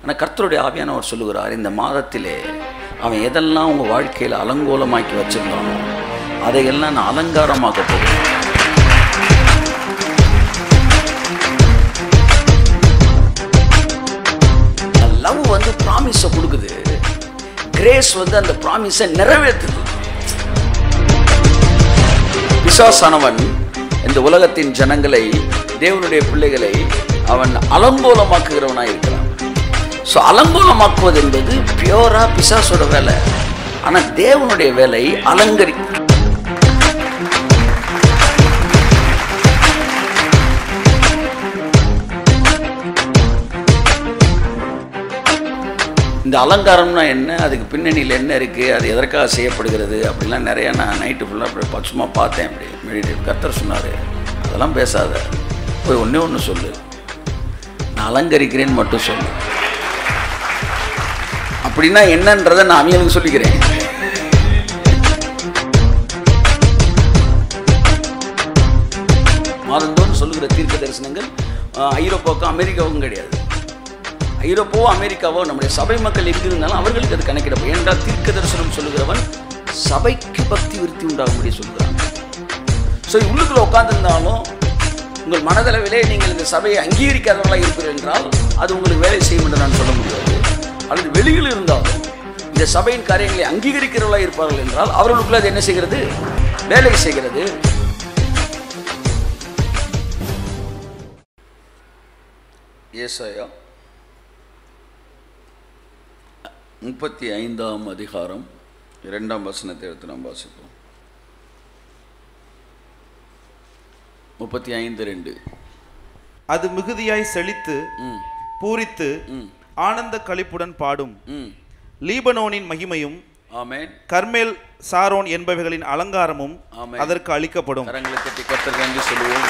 ஆனால் கர்த்தருடைய ஆவியானவர் சொல்லுகிறார் இந்த மாதத்திலே அவன் எதெல்லாம் உங்கள் வாழ்க்கையில் அலங்கோலமாக்கி வச்சிருந்தானோ அதையெல்லாம் நான் அலங்காரமாக்க போகிறேன் லவ் வந்து ப்ராமிஸை கொடுக்குது கிரேஸ் வந்து அந்த ப்ராமிஸை நிறைவேற்றுது பிசாசானவன் இந்த உலகத்தின் ஜனங்களை தேவனுடைய பிள்ளைகளை அவன் அலங்கோலமாக்குகிறவனாய் இருக்கிறான் ஸோ அலங்கோலமாக்குவது என்பது பியோரா பிசாசோட வேலை ஆனால் தேவனுடைய வேலை அலங்கரி இந்த அலங்காரம்னா என்ன அதுக்கு பின்னணியில் என்ன இருக்குது அது எதற்காக செய்யப்படுகிறது அப்படிலாம் நிறையா நான் நைட்டு ஃபுல்லாக அப்படி ப- சும்மா பார்த்தேன் அப்படி மெடிடேட் கர்த்தர் சொன்னார் அதெல்லாம் பேசாத போய் ஒன்றே ஒன்று சொல்லு நான் அலங்கரிக்கிறேன்னு மட்டும் சொல்லு அப்படின்னா என்னன்றதை நான் அவங்களுக்கு சொல்லிக்கிறேன் மாதந்தோறும் சொல்லுகிற தீர்க்க தரிசனங்கள் அஹ், ஐரோப்பாவுக்கும் அமெரிக்காவுக்கும் கிடையாது ஐரோப்பாவோ அமெரிக்காவோ நம்முடைய சபை மக்கள் எங்க இருந்தாலும் அவர்களுக்கு அது கணக்கிடப்படும் ஏனென்றால் தீர்க்க தரிசனம் சொல்லுகிறவன் சபைக்கு பக்தி விருத்தி உண்டாகும்படி சொல்கிறான் ஸோ உள்ளுக்குள்ள உட்கார்ந்திருந்தாலும் உங்கள் மனதளவிலே நீங்கள் இந்த சபையை அங்கீகரிக்காதவர்களாக இருப்பீர்கள் என்றால் அது உங்களுக்கு வேலை செய்யும் என்று நான் சொல்ல முடியாது அல்லது வெளியில் இருந்தாலும் இந்த சபையின் காரியங்களை அங்கீகரிக்கிறவர்களாக இருப்பார்கள் என்றால் அவர்களுக்குள்ள அது என்ன செய்கிறது வேலை செய்கிறது ஏசாயா முப்பத்தி ஐந்தாம் அதிகாரம் இரண்டாம் வசனத்தை எடுத்து நாம் வாசிப்போம் முப்பத்தி ஐந்து ரெண்டு அது மிகுதியாய் செழித்து ம் பூரித்து ம் ஆனந்த களிப்புடன் பாடும் ம் லீபனோனின் மகிமையும் ஆமென் கர்மேல் சாரோன் என்பவைகளின் அலங்காரமும் ஆமென். அதற்கு அளிக்கப்படும் கரங்களை கட்டி கத்தர் நன்றி சொல்லுவோம்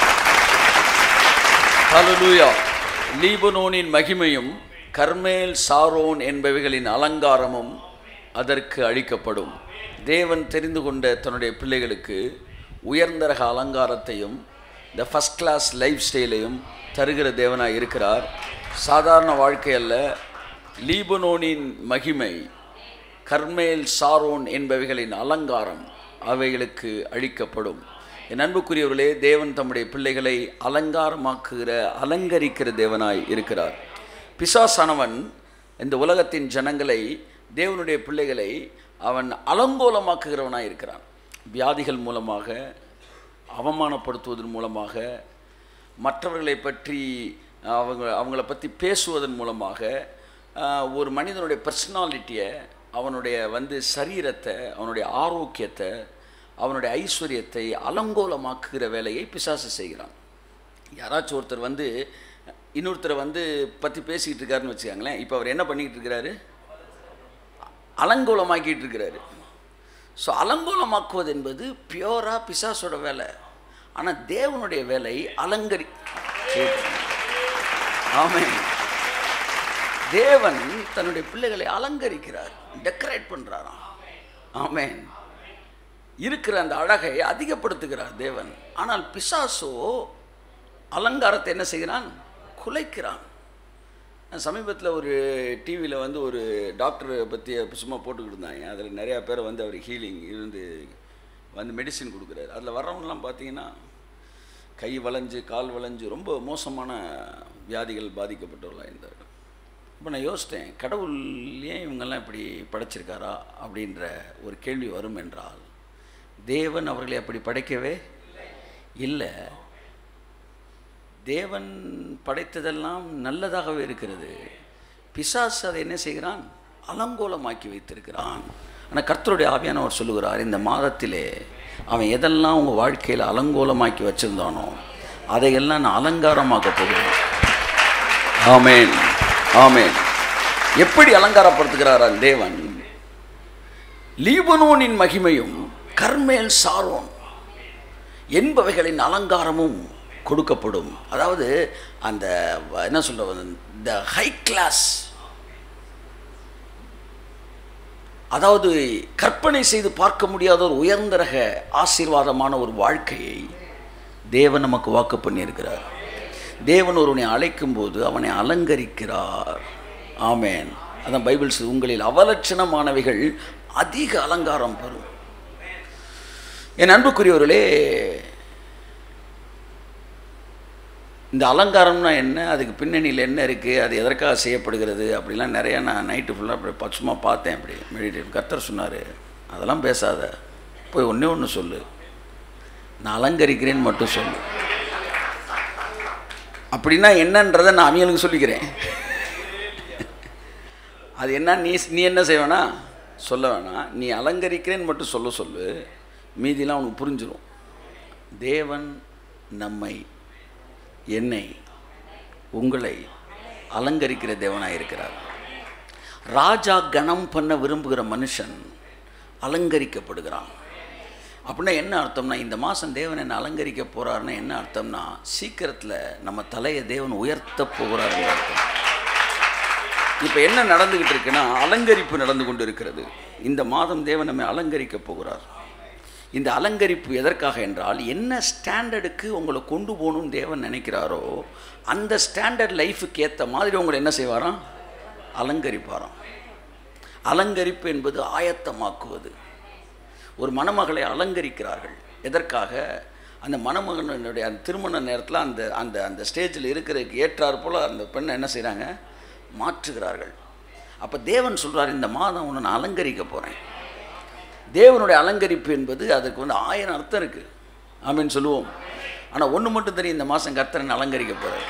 ஹalleluya லீபனோனின் மகிமையும் கர்மேல் சாரோன் என்பவைகளின் அலங்காரமும் அதற்கு அளிக்கப்படும் தேவன் தெரிந்து கொண்ட தன்னுடைய பிள்ளைகளுக்கு உயர்ந்தரக அலங்காரத்தையும் இந்த ஃபஸ்ட் கிளாஸ் லைஃப் ஸ்டைலையும் தருகிற தேவனாய் இருக்கிறார் சாதாரண வாழ்க்கை அல்ல லீபனோனின் மகிமை கர்மேல் சாரோன் என்பவைகளின் அலங்காரம் அவைகளுக்கு அளிக்கப்படும் என் அன்புக்குரியவர்களே தேவன் தம்முடைய பிள்ளைகளை அலங்காரமாக்குகிற அலங்கரிக்கிற தேவனாய் இருக்கிறார் பிசாசானவன் இந்த உலகத்தின் ஜனங்களை தேவனுடைய பிள்ளைகளை அவன் அலங்கோலமாக்குகிறவனாய் இருக்கிறான் வியாதிகள் மூலமாக அவமானப்படுத்துவதன் மூலமாக மற்றவர்களை பற்றி அவங்க அவங்கள பற்றி பேசுவதன் மூலமாக ஆஹ், ஒரு மனிதனுடைய பர்சனாலிட்டியை அவனுடைய வந்து சரீரத்தை அவனுடைய ஆரோக்கியத்தை அவனுடைய ஐஸ்வர்யத்தை அலங்கோலமாக்குகிற வேலையை பிசாசு செய்கிறான் யாராச்சும் ஒருத்தர் வந்து இன்னொருத்தரை வந்து பற்றி பேசிக்கிட்டு இருக்காருன்னு வச்சுக்காங்களேன் இப்போ அவர் என்ன பண்ணிக்கிட்டு இருக்கிறாரு அலங்கோலமாக்கிட்டு இருக்கிறாரு ஸோ அலங்கோலமாக்குவது என்பது பியோரா பிசாசோட வேலை ஆனால் தேவனுடைய வேலை அலங்கரி ஆமென் தேவன் தன்னுடைய பிள்ளைகளை அலங்கரிக்கிறார் டெக்கரேட் பண்ணுறாராம் ஆமென் இருக்கிற அந்த அழகை அதிகப்படுத்துகிறார் தேவன் ஆனால் பிசாசோ அலங்காரத்தை என்ன செய்கிறான் குலைக்கிறான் நான் சமீபத்தில் ஒரு டிவியில் வந்து ஒரு டாக்டரை பற்றி சும்மா போட்டுக்கிட்டு இருந்தாங்க அதில் நிறையா பேரை வந்து அவர் ஹீலிங் இருந்து வந்து மெடிசின் கொடுக்குறாரு அதில் வர்றவங்கலாம் பார்த்தீங்கன்னா கை வளைஞ்சு கால் வளைஞ்சு ரொம்ப மோசமான வியாதிகள் பாதிக்கப்பட்டவர்களாக இருந்தார் இப்போ நான் யோசித்தேன் கடவுள் ஏன் இவங்கெல்லாம் இப்படி படைச்சிருக்காரா அப்படின்ற ஒரு கேள்வி வரும் என்றால் தேவன் அவர்களை அப்படி படைக்கவே இல்லை தேவன் படைத்ததெல்லாம் நல்லதாகவே இருக்கிறது பிசாசு அதை என்ன செய்கிறான் அலங்கோலமாக்கி வைத்திருக்கிறான் ஆனால் கர்த்தருடைய ஆவியானவர் சொல்லுகிறார் இந்த மாதத்திலே அவன் எதெல்லாம் உங்கள் வாழ்க்கையில் அலங்கோலமாக்கி வச்சிருந்தானோ அதையெல்லாம் நான் அலங்காரமாக்க போகிறேன் ஆமேன் ஆமேன் எப்படி அலங்காரப்படுத்துகிறாரான் தேவன் லீபனோனின் மகிமையும் கர்மேல் சாரோன் என்பவைகளின் அலங்காரமும் கொடுக்கப்படும் அதாவது அந்த வ- என்ன சொல்றது த ஹை கிளாஸ் அதாவது கற்பனை செய்து பார்க்க முடியாத ஒரு உயர்ந்த ரக ஆசீர்வாதமான ஒரு வாழ்க்கையை தேவன் நமக்கு வாக்கு பண்ணியிருக்கிறார் தேவன் ஒருவனை அழைக்கும் போது அவனை அலங்கரிக்கிறார் ஆமென் அதான் பைபிள் சொல்லுது, உங்களில் அவலட்சணமானவைகள் அதிக அலங்காரம் பெறும் என் அன்புக்குரியவர்களே இந்த அலங்காரம்னா என்ன அதுக்கு பின்னணியில் என்ன இருக்குது அது எதற்காக செய்யப்படுகிறது அப்படிலாம் நிறையா நான் நைட்டு ஃபுல்லாக அப்படி ப- சும்மா பார்த்தேன் அப்படி மெடிடேட் கர்த்தர் சொன்னார் அதெல்லாம் பேசாத போய் ஒன்றே ஒன்று சொல்லு நான் அலங்கரிக்கிறேன்னு மட்டும் சொல்லு அப்படின்னா என்னன்றதை நான் அவங்களுக்கு சொல்லிக்கிறேன் அது என்ன நீ நீ என்ன செய்வேனா சொல்ல வேணாம் நீ அலங்கரிக்கிறேன்னு மட்டும் சொல்ல சொல்லு மீதிலாம் உனக்கு புரிஞ்சிடும் தேவன் நம்மை என்னை உங்களை அலங்கரிக்கிற தேவனாக இருக்கிறார் ராஜா கணம் பண்ண விரும்புகிற மனுஷன் அலங்கரிக்கப்படுகிறான் அப்படின்னா என்ன அர்த்தம்னா இந்த மாதம் தேவன் என்னை அலங்கரிக்க போகிறாருன்னா என்ன அர்த்தம்னா சீக்கிரத்தில் நம்ம தலையை தேவன் உயர்த்த போகிறாருன்னு அர்த்தம் இப்போ என்ன நடந்துக்கிட்டு இருக்குன்னா அலங்கரிப்பு நடந்து கொண்டு இருக்கிறது இந்த மாதம் தேவன் நம்மை அலங்கரிக்க போகிறார் இந்த அலங்கரிப்பு எதற்காக என்றால் என்ன ஸ்டாண்டர்டுக்கு உங்களை கொண்டு போகணும்னு தேவன் நினைக்கிறாரோ அந்த ஸ்டாண்டர்ட் லைஃபுக்கு ஏற்ற மாதிரி உங்களை என்ன செய்வாராம் அலங்கரிப்பாராம் அலங்கரிப்பு என்பது ஆயத்தமாக்குவது ஒரு மணமகளை அலங்கரிக்கிறார்கள் எதற்காக அந்த மணமகனுடைய அந்த திருமண நேரத்தில் அந்த அந்த அந்த ஸ்டேஜில் இருக்கிறதுக்கு ஏற்றாற் போல் அந்த பெண்ணை என்ன செய்கிறாங்க மாற்றுகிறார்கள் அப்போ தேவன் சொல்றார் இந்த மாதம் உன்னை நான் அலங்கரிக்க போகிறேன் தேவனுடைய அலங்கரிப்பு என்பது அதுக்கு வந்து ஆயிரம் அர்த்தம் இருக்குது ஆமீன் சொல்லுவோம் ஆனால் ஒன்று மட்டும் தெரியும் இந்த மாதம் கர்த்தரன் அலங்கரிக்க போகிறார்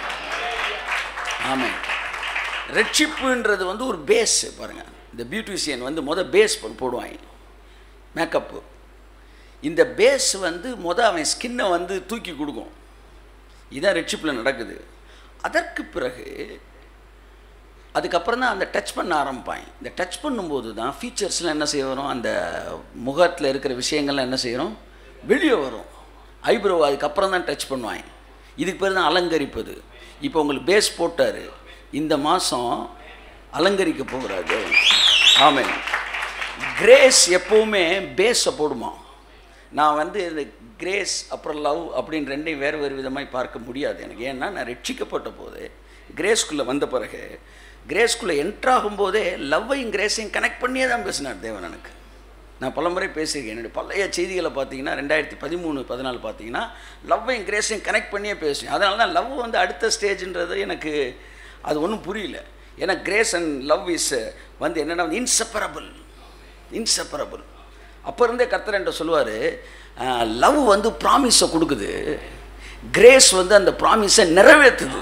ஆமென் ரட்சிப்புன்றது வந்து ஒரு பேஸ் பாருங்கள் இந்த பியூட்டிஷியன் வந்து முத பேஸ் போடுவாங்க மேக்கப்பு இந்த பேஸ் வந்து முத அவன் ஸ்கின்னை வந்து தூக்கி கொடுக்கும் இதான் ரெட்சிப்பில் நடக்குது அதற்கு பிறகு அதுக்கப்புறம் தான் அந்த டச் பண்ண ஆரம்பிப்பாங்க இந்த டச் பண்ணும்போது தான் ஃபீச்சர்ஸ்லாம் என்ன செய்ய வரும் அந்த முகத்தில் இருக்கிற விஷயங்கள்லாம் என்ன செய்யணும் வெளியே வரும் ஐப்ரோ அதுக்கப்புறம் தான் டச் பண்ணுவாங்க இதுக்கு பேர் தான் அலங்கரிப்பது இப்போ உங்களுக்கு பேஸ் போட்டார் இந்த மாதம் அலங்கரிக்க போகிறார் தேவன் ஆமென் கிரேஸ் எப்போவுமே பேஸை போடுமா நான் வந்து இந்த கிரேஸ் அப்புறம் லவ் அப்படின்னு ரெண்டையும் வேறு வேறு விதமாய் பார்க்க முடியாது எனக்கு ஏன்னா நான் ரட்சிக்கப்பட்ட போது கிரேஸ்குள்ளே வந்த பிறகு கிரேஸ்குள்ளே என்ட்ராகும் போதே லவ்வையும் கிரேஸையும் கனெக்ட் பண்ணியே தான் பேசினார் தேவன் எனக்கு நான் பலமுறை பேசியிருக்கேன் என்னுடைய பழைய செய்திகளை பார்த்தீங்கன்னா ரெண்டாயிரத்தி பதிமூணு பதினாலு பார்த்தீங்கன்னா லவ்வையும் கிரேஸையும் கனெக்ட் பண்ணியே பேசுவேன் அதனால தான் லவ் வந்து அடுத்த ஸ்டேஜ்ன்றது எனக்கு அது ஒன்றும் புரியல ஏன்னா கிரேஸ் அண்ட் லவ் இஸ் வந்து என்னென்னா இன்செப்பரபிள் இன்செப்பரபிள் அப்போ இருந்தே கர்த்தர் என்கிட்ட சொல்லுவார் லவ் வந்து ப்ராமிஸை கொடுக்குது கிரேஸ் வந்து அந்த ப்ராமிஸை நிறைவேற்றுது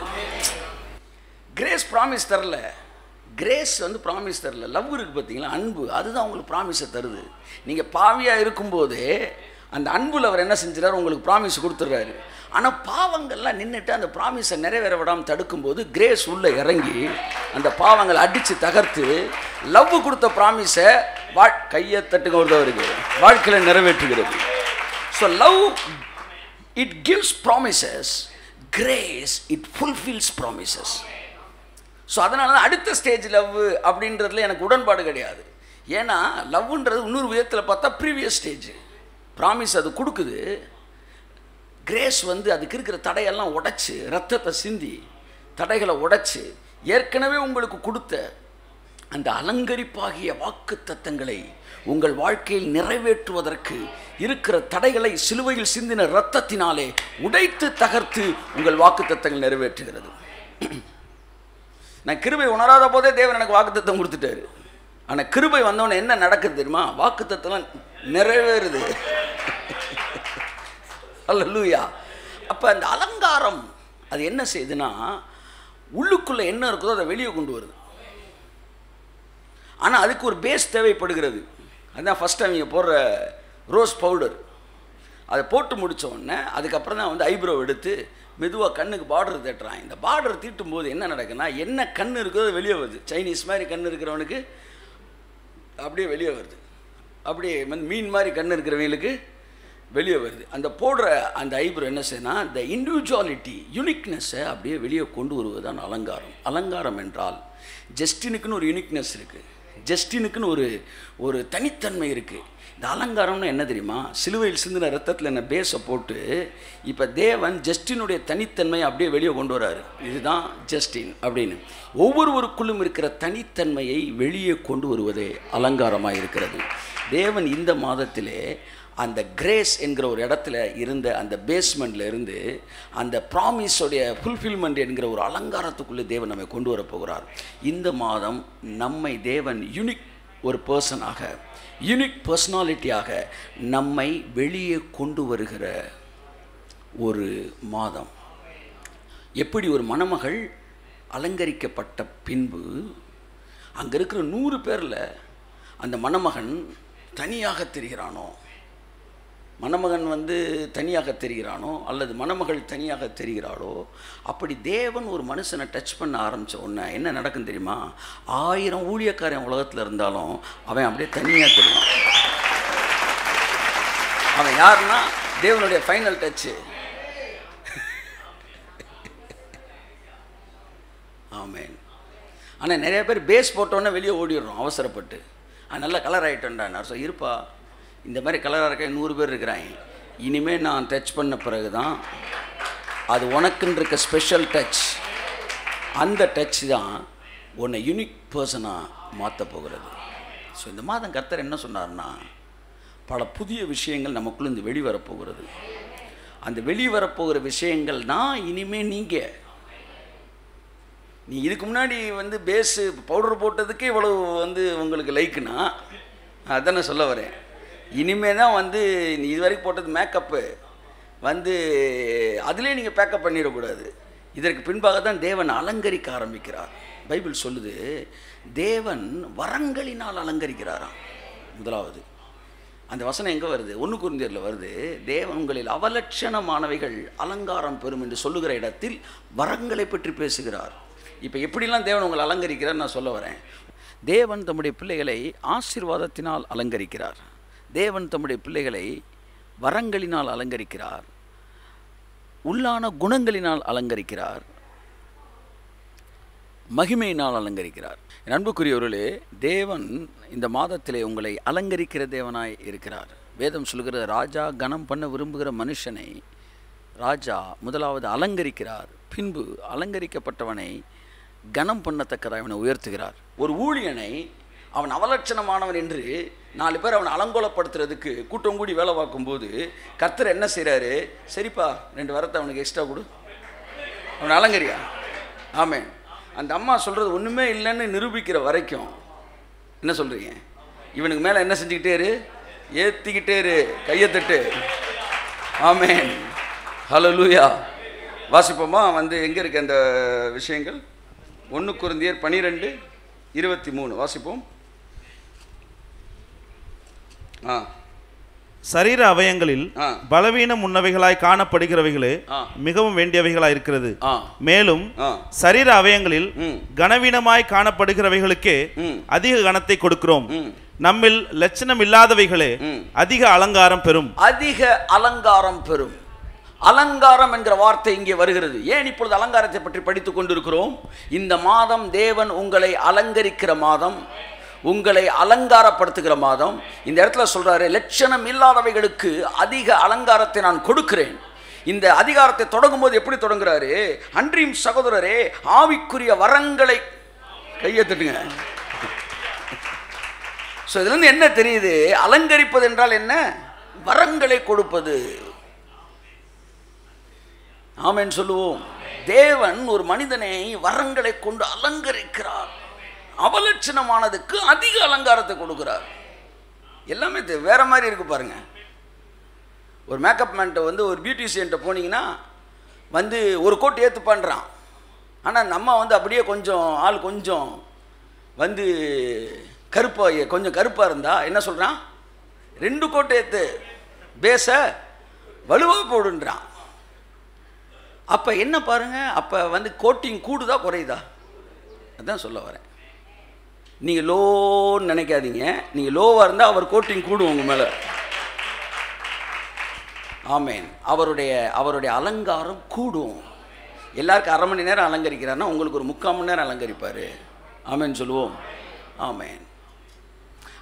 கிரேஸ் ப்ராமிஸ் தரல கிரேஸ் வந்து ப்ராமிஸ் தரல லவ் இருக்குது பார்த்தீங்களா அன்பு அதுதான் உங்களுக்கு ப்ராமிஸை தருது நீங்கள் பாவியாக இருக்கும்போதே அந்த அன்புல அவர் என்ன செஞ்சுறாரு உங்களுக்கு ப்ராமிஸ் கொடுத்துட்றாரு ஆனால் பாவங்கள்லாம் நின்றுட்டு அந்த ப்ராமிஸை நிறைவேற விடாமல் தடுக்கும்போது கிரேஸ் உள்ளே இறங்கி அந்த பாவங்களை அடித்து தகர்த்து லவ் கொடுத்த ப்ராமிஸை வா கையை தட்டுங்க ஒருத்தவருக்கு வாழ்க்கையில் நிறைவேற்றுகிறது so love it gives promises grace it fulfils promises so அதனால தான் அடுத்த ஸ்டேஜ் லவ் அப்படின்றதுல எனக்கு உடன்பாடு கிடையாது ஏன்னா லவ்ன்றது இன்னொரு விதத்தில் பார்த்தா ப்ரீவியஸ் ஸ்டேஜ் ப்ராமிஸ் அது கொடுக்குது கிரேஸ் வந்து அதுக்கு இருக்கிற தடையெல்லாம் உடைச்சு ரத்தத்தை சிந்தி தடைகளை உடைச்சு ஏற்கனவே உங்களுக்கு கொடுத்த அந்த அலங்கரிப்பாகிய வாக்கு தத்தங்களை உங்கள் வாழ்க்கையில் நிறைவேற்றுவதற்கு இருக்கிற தடைகளை சிலுவையில் சிந்தின இரத்தத்தினாலே உடைத்து தகர்த்து உங்கள் வாக்கு தத்தங்கள் நிறைவேற்றுகிறது நான் கிருபை உணராத போதே தேவன் எனக்கு வாக்குத்தத்தம் கொடுத்துட்டாரு ஆனால் கிருபை வந்தவொடனே என்ன நடக்குது தெரியுமா வாக்குத்தத்தம் நிறைவேறுது அல்லூயா அப்போ அந்த அலங்காரம் அது என்ன செய்யுதுன்னா உள்ளுக்குள்ளே என்ன இருக்குதோ அதை வெளியே கொண்டு வருது ஆனால் அதுக்கு ஒரு பேஸ் தேவைப்படுகிறது அதுதான் ஃபஸ்ட் அவங்க போடுற ரோஸ் பவுடர் அதை போட்டு முடிச்ச உடனே அதுக்கப்புறம் தான் வந்து ஐப்ரோ எடுத்து மெதுவாக கண்ணுக்கு பார்டர் தட்டுறான் இந்த பார்டர் தீட்டும் போது என்ன நடக்குன்னா என்ன கண் இருக்குதோ அது வெளியே வருது சைனீஸ் மாதிரி கண் இருக்கிறவனுக்கு அப்படியே வெளியே வருது அப்படியே வந்து மீன் மாதிரி கண் இருக்கிறவங்களுக்கு வெளியே வருது அந்த போடுற அந்த ஐப்ரோ என்ன செய்யணும்னா இந்த இண்டிவிஜுவாலிட்டி யூனிக்னஸை அப்படியே வெளியே கொண்டு வருவது தான் அலங்காரம் அலங்காரம் என்றால் ஜஸ்டினுக்குன்னு ஒரு யூனிக்னஸ் இருக்குது ஜஸ்டினுக்குன்னு ஒரு ஒரு தனித்தன்மை இருக்குது இந்த அலங்காரம்னு என்ன தெரியுமா சிலுவையில் சிந்தின ரத்தத்தில் என்ன பேஸை போட்டு இப்போ தேவன் ஜஸ்டினுடைய தனித்தன்மையை அப்படியே வெளியே கொண்டு வராரு இதுதான் ஜஸ்டின் அப்படின்னு ஒவ்வொருவருக்குள்ளும் இருக்கிற தனித்தன்மையை வெளியே கொண்டு வருவதே அலங்காரமாக இருக்கிறது தேவன் இந்த மாதத்திலே அந்த கிரேஸ் என்கிற ஒரு இடத்துல இருந்த அந்த பேஸ்மெண்ட்ல இருந்து அந்த ப்ராமிஸோடைய ஃபுல்ஃபில்மெண்ட் என்கிற ஒரு அலங்காரத்துக்குள்ளே தேவன் நம்மை கொண்டு வர போகிறார் இந்த மாதம் நம்மை தேவன் யுனிக் ஒரு பர்சனாக யுனிக் பர்சனாலிட்டியாக நம்மை வெளியே கொண்டு வருகிற ஒரு மாதம் எப்படி ஒரு மணமகள் அலங்கரிக்கப்பட்ட பின்பு அங்கே இருக்கிற நூறு பேரில் அந்த மணமகன் தனியாக தெரிகிறானோ மணமகன் வந்து தனியாக தெரிகிறானோ அல்லது மணமகள் தனியாக தெரிகிறாளோ அப்படி தேவன் ஒரு மனுஷனை டச் பண்ண ஆரம்பித்த உடனே என்ன நடக்கும் தெரியுமா ஆயிரம் ஊழியக்காரன் உலகத்தில் இருந்தாலும் அவன் அப்படியே தனியாக தெரியும் அவன் யாருன்னா தேவனுடைய ஃபைனல் டச்சு ஆமேன் ஆனால் நிறைய பேர் பேஸ் போட்டோன்னே வெளியே ஓடிடுறோம் அவசரப்பட்டு அது நல்ல கலர் ஆகிட்டோன்டா நான் சொல் இருப்பா இந்த மாதிரி கலராக இருக்க நூறு பேர் இருக்கிறாங்க இனிமேல் நான் டச் பண்ண பிறகு தான் அது உனக்குன்னு இருக்க ஸ்பெஷல் டச் அந்த டச் தான் உன்னை யூனிக் பர்சனாக மாற்ற போகிறது ஸோ இந்த மாதம் கர்த்தர் என்ன சொன்னார்னா பல புதிய விஷயங்கள் நமக்குள்ள இந்த வெளிவரப்போகிறது அந்த வெளிவரப்போகிற விஷயங்கள் தான் இனிமேல் நீங்கள் நீ இதுக்கு முன்னாடி வந்து பேஸு பவுடர் போட்டதுக்கு இவ்வளவு வந்து உங்களுக்கு லைக்குனா அதான் சொல்ல வரேன் இனிமே தான் வந்து நீ இது வரைக்கும் போட்டது மேக்கப்பு வந்து அதிலே நீங்கள் பேக்கப் பண்ணிடக்கூடாது இதற்கு பின்பாக தான் தேவன் அலங்கரிக்க ஆரம்பிக்கிறார் பைபிள் சொல்லுது தேவன் வரங்களினால் அலங்கரிக்கிறாராம் முதலாவது அந்த வசனம் எங்கே வருது ஒன்று குருந்தியரில் வருது தேவன் உங்களில் அவலட்சணமானவைகள் அலங்காரம் பெறும் என்று சொல்லுகிற இடத்தில் வரங்களை பற்றி பேசுகிறார் இப்போ எப்படிலாம் தேவன் உங்களை அலங்கரிக்கிறார் நான் சொல்ல வரேன் தேவன் தம்முடைய பிள்ளைகளை ஆசீர்வாதத்தினால் அலங்கரிக்கிறார் தேவன் தம்முடைய பிள்ளைகளை வரங்களினால் அலங்கரிக்கிறார் உள்ளான குணங்களினால் அலங்கரிக்கிறார் மகிமையினால் அலங்கரிக்கிறார் என் அன்புக்குரியவர்களே தேவன் இந்த மாதத்திலே உங்களை அலங்கரிக்கிற தேவனாய் இருக்கிறார் வேதம் சொல்கிற ராஜா கனம் பண்ண விரும்புகிற மனுஷனை ராஜா முதலாவது அலங்கரிக்கிறார் பின்பு அலங்கரிக்கப்பட்டவனை கனம் பண்ணத்தக்கதாக அவனை உயர்த்துகிறார் ஒரு ஊழியனை அவன் அவலட்சணமானவன் என்று நாலு பேர் அவனை அலங்கோலப்படுத்துறதுக்கு கூட்டம் கூடி வேலை பார்க்கும்போது கர்த்தர் என்ன செய்கிறாரு சரிப்பா ரெண்டு வரத்தை அவனுக்கு எக்ஸ்ட்ரா கொடு அவனை அலங்கரியா ஆமே அந்த அம்மா சொல்கிறது ஒன்றுமே இல்லைன்னு நிரூபிக்கிற வரைக்கும் என்ன சொல்கிறீங்க இவனுக்கு மேலே என்ன செஞ்சுக்கிட்டே இரு ஏற்றிக்கிட்டே இரு கையை தட்டு ஆமேன் ஹலோ லூயா வாசிப்போமா வந்து எங்கே இருக்கு அந்த விஷயங்கள் ஒன்று குருந்தியர் பனிரெண்டு இருபத்தி மூணு வாசிப்போம் ஆ சரீர அவயங்களில் ஆ. பலவீனம் உன்னவைகளாய் காணப்படுகிறவைகளே ஆ. மிகவும் வேண்டியவைகளாய் இருக்கிறது ஆ மேலும் ஆ சரீர அவயங்களில் ம் கனவீனமாய் காணப்படுகிறவைகளுக்கே ம் அதிக கனத்தை கொடுக்கிறோம் ம் நம்மில் லட்சணம் இல்லாதவைகளே ம். அதிக அலங்காரம் பெறும் அதிக அலங்காரம் பெறும் அலங்காரம் என்கிற வார்த்தை இங்கே வருகிறது ஏன் இப்பொழுது அலங்காரத்தை பற்றி படித்துக் கொண்டிருக்கிறோம் இந்த மாதம் தேவன் உங்களை அலங்கரிக்கிற மாதம் உங்களை அலங்காரப்படுத்துகிற மாதம் இந்த இடத்துல சொல்றாரு லட்சணம் இல்லாதவைகளுக்கு அதிக அலங்காரத்தை நான் கொடுக்கிறேன் இந்த அதிகாரத்தை தொடங்கும் போது எப்படி தொடங்குறாரு அன்றியும் சகோதரரே ஆவிக்குரிய வரங்களை கையை தட்டுங்க ஸோ இதுலேருந்து என்ன தெரியுது அலங்கரிப்பது என்றால் என்ன வரங்களை கொடுப்பது ஆமென் சொல்லுவோம் தேவன் ஒரு மனிதனை வரங்களை கொண்டு அலங்கரிக்கிறார் அவலட்சணமானதுக்கு அதிக அலங்காரத்தை கொடுக்கிறார் எல்லாமே தெ- வேற மாதிரி இருக்கு பாருங்க ஒரு மேக்கப் மேன்ட்ட வந்து ஒரு பியூட்டிஷியன்ட்ட போனீங்கன்னா வந்து ஒரு கோட் ஏற்று பண்ணுறான் ஆனால் நம்ம வந்து அப்படியே கொஞ்சம் ஆள் கொஞ்சம் வந்து கருப்பாக கொஞ்சம் கருப்பாக இருந்தா என்ன சொல்கிறான் ரெண்டு கோட்டை ஏற்று பேச வலுவாக போடுன்றான் அப்போ என்ன பாருங்க அப்போ வந்து கோட்டிங் கூடுதா குறையுதா அதான் சொல்ல வரேன் நீங்கள் லோன்னு நினைக்காதீங்க நீங்கள் லோவாக இருந்தால் அவர் கோட்டிங் கூடும் உங்கள் மேலே ஆமேன் அவருடைய அவருடைய அலங்காரம் கூடும் எல்லாருக்கும் அரை மணி நேரம் அலங்கரிக்கிறாருன்னா உங்களுக்கு ஒரு முக்கால் மணி நேரம் அலங்கரிப்பார் ஆமேன் சொல்லுவோம் ஆமேன்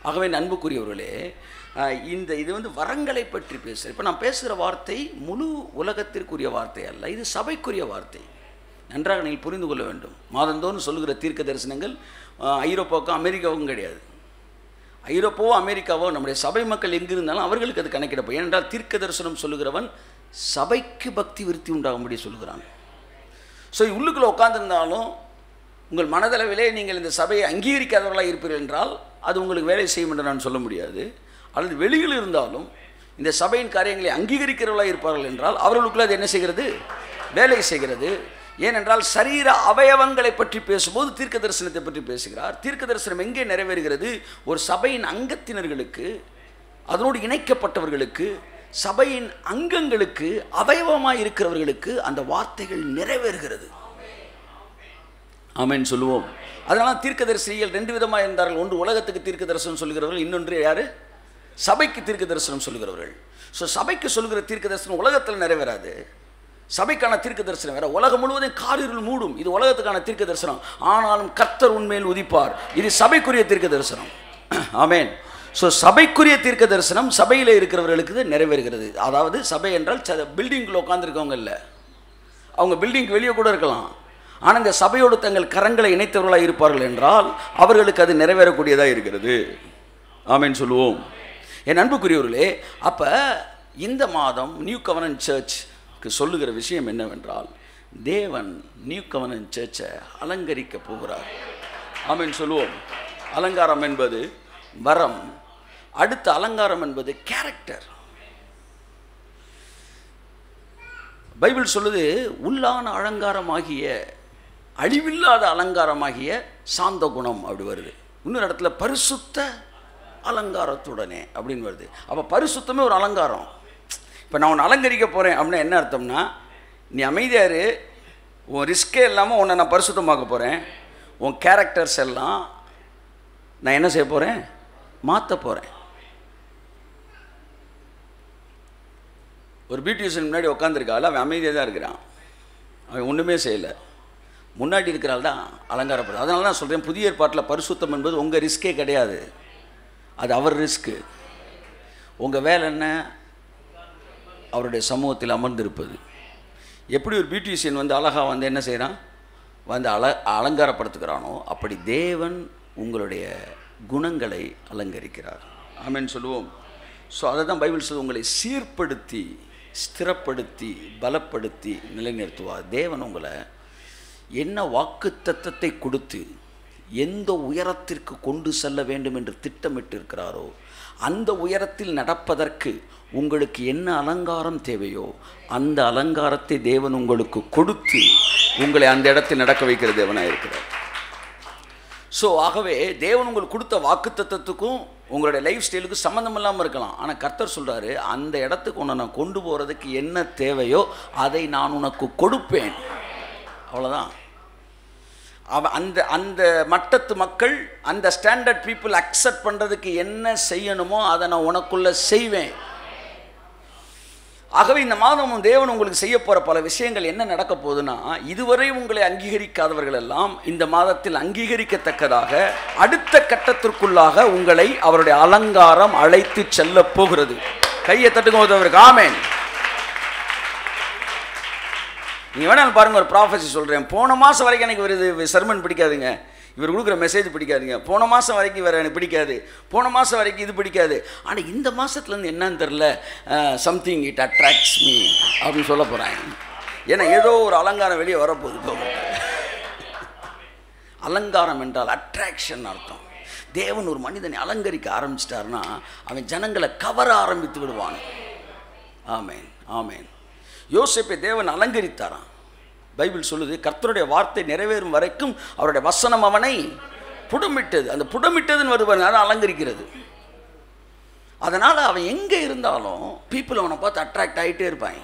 ஆகவே என் அன்புக்குரியவர்களே அஹ், இந்த இது வந்து வரங்களை பற்றி பேசுகிறேன் இப்போ நான் பேசுகிற வார்த்தை முழு உலகத்திற்குரிய வார்த்தை அல்ல இது சபைக்குரிய வார்த்தை நன்றாக நீங்கள் புரிந்து கொள்ள வேண்டும் மாதந்தோறும் சொல்லுகிற தீர்க்க தரிசனங்கள் அஹ், ஐரோப்பாவுக்கும் அமெரிக்காவுக்கும் கிடையாது ஐரோப்பாவோ அமெரிக்காவோ நம்முடைய சபை மக்கள் எங்கே இருந்தாலும் அவர்களுக்கு அது கணக்கிடப்போ ஏனென்றால் தீர்க்க தரிசனம் சொல்லுகிறவன் சபைக்கு பக்தி விருத்தி உண்டாகும்படி சொல்லுகிறான் ஸோ உள்ளுக்குள்ளே உட்காந்துருந்தாலும் உங்கள் மனதளவிலே நீங்கள் இந்த சபையை அங்கீகரிக்காதவர்களாக இருப்பீர்கள் என்றால் அது உங்களுக்கு வேலை செய்யும் என்று நான் சொல்ல முடியாது அல்லது வெளியில் இருந்தாலும் இந்த சபையின் காரியங்களை அங்கீகரிக்கிறவர்களாக இருப்பார்கள் என்றால் அவர்களுக்குள்ள அது என்ன செய்கிறது வேலை செய்கிறது ஏனென்றால் சரீர அவயவங்களை பற்றி பேசும்போது தீர்க்க தரிசனத்தை பற்றி பேசுகிறார் தீர்க்க தரிசனம் எங்கே நிறைவேறுகிறது ஒரு சபையின் அங்கத்தினர்களுக்கு அதனோடு இணைக்கப்பட்டவர்களுக்கு சபையின் அங்கங்களுக்கு அவயவமாய் இருக்கிறவர்களுக்கு அந்த வார்த்தைகள் நிறைவேறுகிறது ஆமென் சொல்லுவோம் அதனால தீர்க்கதரிசிகள் ரெண்டு விதமாக இருந்தார்கள் ஒன்று உலகத்துக்கு தீர்க்க தரிசனம் சொல்கிறவர்கள் இன்னொன்று யாரு சபைக்கு தீர்க்க தரிசனம் சொல்கிறவர்கள் ஸோ சபைக்கு சொல்கிற தீர்க்க தரிசனம் உலகத்தில் நிறைவேறாது சபைக்கான தீர்க்க தரிசனம் வேற உலகம் முழுவதும் காரிருள் மூடும் இது உலகத்துக்கான தீர்க்க தரிசனம் ஆனாலும் கர்த்தர் உண்மையில் உதிப்பார் இது சபைக்குரிய தீர்க்க தரிசனம் ஆமென் ஸோ சபைக்குரிய தீர்க்க தரிசனம் சபையில் இருக்கிறவர்களுக்கு இது நிறைவேறுகிறது அதாவது சபை என்றால் பில்டிங்கில் உட்காந்துருக்கவங்க இல்லை அவங்க பில்டிங்க்கு வெளியே கூட இருக்கலாம் ஆனால் இந்த சபையோடு தங்கள் கரங்களை இணைத்தவர்களாக இருப்பார்கள் என்றால் அவர்களுக்கு அது நிறைவேறக்கூடியதாக இருக்கிறது ஆமென் சொல்லுவோம் என் அன்புக்குரியவர்களே அப்போ இந்த மாதம் நியூ கவர்னன் சர்ச்க்கு சொல்லுகிற விஷயம் என்னவென்றால் தேவன் நியூ கவர்னன் சர்ச்சை அலங்கரிக்க போகிறார் ஆமென் சொல்லுவோம் அலங்காரம் என்பது வரம் அடுத்த அலங்காரம் என்பது கேரக்டர் பைபிள் சொல்லுது உள்ளான அலங்காரமாகிய அழிவில்லாத அலங்காரமாகிய சாந்த குணம் அப்படி வருது இன்னொரு இடத்துல பரிசுத்த அலங்காரத்துடனே அப்படின்னு வருது அப்போ பரிசுத்தமே ஒரு அலங்காரம் இப்போ நான் உன்னை அலங்கரிக்க போகிறேன் அப்படின்னா என்ன அர்த்தம்னா நீ அமைதியாரு உன் ரிஸ்கே இல்லாமல் உன்னை நான் பரிசுத்தமாக்க போகிறேன் உன் கேரக்டர்ஸ் எல்லாம் நான் என்ன செய்ய போகிறேன் மாற்ற போகிறேன் ஒரு பியூட்டிஷியன் முன்னாடி உட்காந்துருக்காள் அவன் அமைதியாக தான் இருக்கிறான் அவன் ஒன்றுமே செய்யலை முன்னாடி இருக்கிறாள் தான் அலங்காரப்படுது அதனால தான் சொல்கிறேன் புதிய ஏற்பாட்டில் பரிசுத்தம் என்பது உங்கள் ரிஸ்கே கிடையாது அது அவர் ரிஸ்க்கு உங்கள் வேலை என்ன அவருடைய சமூகத்தில் அமர்ந்திருப்பது எப்படி ஒரு பியூட்டிஷியன் வந்து அழகாக வந்து என்ன செய்கிறான் வந்து அல அலங்காரப்படுத்துகிறானோ அப்படி தேவன் உங்களுடைய குணங்களை அலங்கரிக்கிறார் ஆமென் சொல்லுவோம் ஸோ அதை தான் பைபிள் சொல்லுது உங்களை சீர்படுத்தி ஸ்திரப்படுத்தி பலப்படுத்தி நிலைநிறுத்துவார் தேவன் உங்களை என்ன வாக்கு தத்தத்தை கொடுத்து எந்த உயரத்திற்கு கொண்டு செல்ல வேண்டும் என்று திட்டமிட்டு இருக்கிறாரோ அந்த உயரத்தில் நடப்பதற்கு உங்களுக்கு என்ன அலங்காரம் தேவையோ அந்த அலங்காரத்தை தேவன் உங்களுக்கு கொடுத்து உங்களை அந்த இடத்தில் நடக்க வைக்கிற தேவனாக இருக்கிறார் ஸோ ஆகவே தேவன் உங்களுக்கு கொடுத்த வாக்குத்தத்தத்துக்கும் உங்களுடைய லைஃப் ஸ்டைலுக்கும் சம்மந்தம் இல்லாமல் இருக்கலாம் ஆனால் கர்த்தர் சொல்கிறாரு அந்த இடத்துக்கு உன்னை நான் கொண்டு போகிறதுக்கு என்ன தேவையோ அதை நான் உனக்கு கொடுப்பேன் அவ்வளோதான் அவ அந்த அந்த மட்டத்து மக்கள் அந்த ஸ்டாண்டர்ட் பீப்புள் அக்செப்ட் பண்ணுறதுக்கு என்ன செய்யணுமோ அதை நான் உனக்குள்ள செய்வேன் ஆகவே இந்த மாதம் தேவன் உங்களுக்கு செய்ய போகிற பல விஷயங்கள் என்ன நடக்க போகுதுன்னா இதுவரை உங்களை அங்கீகரிக்காதவர்கள் எல்லாம் இந்த மாதத்தில் அங்கீகரிக்கத்தக்கதாக அடுத்த கட்டத்திற்குள்ளாக உங்களை அவருடைய அலங்காரம் அழைத்து செல்ல போகிறது கையை தட்டுங்க ஒருத்தவருக்கு ஆமேன் நீங்கள் வேணாலும் பாருங்கள் ஒரு ப்ராஃபஸி சொல்கிறேன் போன மாதம் வரைக்கும் எனக்கு இவர் இது சர்மன் பிடிக்காதுங்க இவர் கொடுக்குற மெசேஜ் பிடிக்காதுங்க போன மாதம் வரைக்கும் இவர் எனக்கு பிடிக்காது போன மாதம் வரைக்கும் இது பிடிக்காது ஆனால் இந்த மாதத்துலேருந்து என்னன்னு தெரில சம்திங் இட் அட்ராக்ட்ஸ் மீ அப்படின்னு சொல்ல போகிறேன் ஏன்னா ஏதோ ஒரு அலங்காரம் வெளியே வரப்போகுது இப்போ அலங்காரம் என்றால் அட்ராக்ஷன் அர்த்தம் தேவன் ஒரு மனிதனை அலங்கரிக்க ஆரம்பிச்சிட்டாருன்னா அவன் ஜனங்களை கவர ஆரம்பித்து விடுவான் ஆமேன் ஆமேன் யோசிப்பை தேவன் அலங்கரித்தாராம் பைபிள் சொல்லுது கர்த்தருடைய வார்த்தை நிறைவேறும் வரைக்கும் அவருடைய வசனம் அவனை புடமிட்டது அந்த புடமிட்டதுன்னு வருவாங்க அதை அலங்கரிக்கிறது அதனால் அவன் எங்கே இருந்தாலும் பீப்புள் அவனை பார்த்து அட்ராக்ட் ஆகிட்டே இருப்பாங்க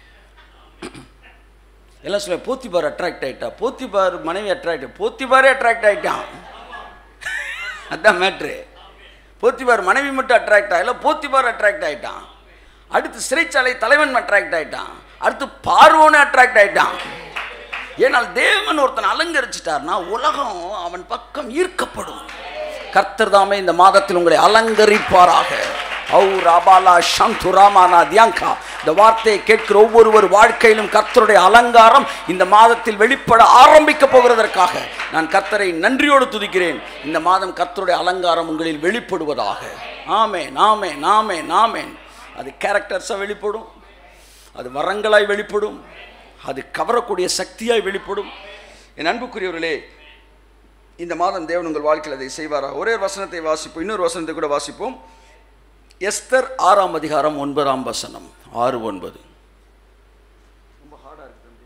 எல்லாம் சொல்ல போத்திபார் அட்ராக்ட் ஆகிட்டா போத்திபார் மனைவி அட்ராக்ட் போத்திபாரே அட்ராக்ட் ஆகிட்டான் அதான் மேட்ரு போத்திபார் மனைவி மட்டும் அட்ராக்ட் ஆகல போத்திபார் அட்ராக்ட் ஆகிட்டான் அடுத்து சிறைச்சாலை தலைவன் அட்ராக்ட் ஆகிட்டான் அடுத்து பார்வோன்னு அட்ராக்ட் ஆகிட்டான் ஏனால் தேவன் ஒருத்தன் அலங்கரிச்சிட்டார்னா உலகம் அவன் பக்கம் ஈர்க்கப்படும் கர்த்தர் தாமே இந்த மாதத்தில் உங்களை அலங்கரிப்பாராக ஔ ரபாலா சந்து ராமானா தியாங்கா இந்த வார்த்தையை கேட்கிற ஒவ்வொருவர் வாழ்க்கையிலும் கர்த்தருடைய அலங்காரம் இந்த மாதத்தில் வெளிப்பட ஆரம்பிக்க போகிறதற்காக நான் கர்த்தரை நன்றியோடு துதிக்கிறேன் இந்த மாதம் கர்த்தருடைய அலங்காரம் உங்களில் வெளிப்படுவதாக ஆமே நாமே நாமே நாமேன் அது கேரக்டர்ஸாக வெளிப்படும் அது வரங்களாய் வெளிப்படும் அது கவரக்கூடிய சக்தியாய் வெளிப்படும் என் அன்புக்குரியவர்களே இந்த மாதம் தேவன் உங்கள் வாழ்க்கையில் அதை செய்வாரா ஒரே ஒரு வசனத்தை வாசிப்போம் இன்னொரு வசனத்தை கூட வாசிப்போம் எஸ்தர் ஆறாம் அதிகாரம் ஒன்பதாம் வசனம் ஆறு ஒன்பது ரொம்ப ஹார்டாக இருக்கு தம்பி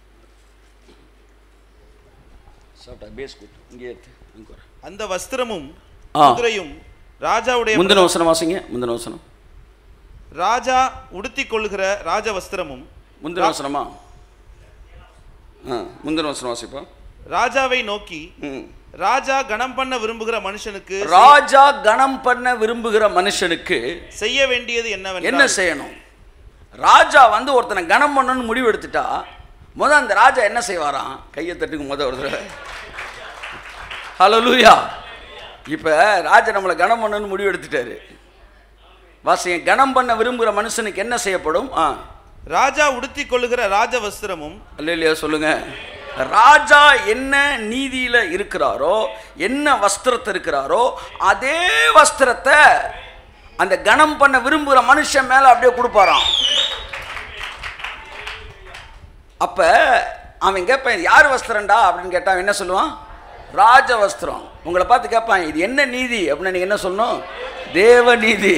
சாப்பிட்டா பேஸ் கூட்டு இங்கே ஏற்று இங்கே வர அந்த வஸ்திரமும் ஆ. குதிரையும் ராஜாவுடைய முந்தின வசனம் வாசிங்க முந்தின வசனம் ராஜா உடுத்திக் கொள்ளுகிற ராஜ வஸ்திரமும் முந்தின வசனமா ஆ முந்தின வசனம் வாசிப்போம் ராஜாவை நோக்கி ம் ராஜா கணம் பண்ண விரும்புகிற மனுஷனுக்கு ராஜா கணம் பண்ண விரும்புகிற மனுஷனுக்கு செய்ய வேண்டியது என்ன என்னவென்றால் செய்யணும் ராஜா வந்து ஒருத்தனை கணம் பண்ணணும்னு முடிவு எடுத்துட்டா முத அந்த ராஜா என்ன செய்வாராம் கையை தட்டுக்கு முத ஒரு தடவை ஹலோ இப்போ ராஜா நம்மளை கணம் பண்ணணும்னு முடிவு எடுத்துட்டாரு வாசிங்க கணம் பண்ண விரும்புகிற மனுஷனுக்கு என்ன செய்யப்படும் ஆ ராஜா உடுத்திக் கொள்ளுகிற ராஜ வஸ்திரமும் இல்லையா சொல்லுங்க ராஜா என்ன நீதியில இருக்கிறாரோ என்ன வஸ்திரத்தை இருக்கிறாரோ அதே வஸ்திரத்தை அந்த கணம் பண்ண விரும்புகிற மனுஷன் மேல அப்படியே கொடுப்பாராம் அப்ப அவன் கேட்பான் யார் வஸ்திரம்டா அப்படின்னு கேட்டான் அவன் என்ன சொல்லுவான் ராஜ வஸ்திரம் உங்களை பார்த்து கேட்பான் இது என்ன நீதி அப்படின்னு நீங்க என்ன சொல்லணும் தேவ நீதி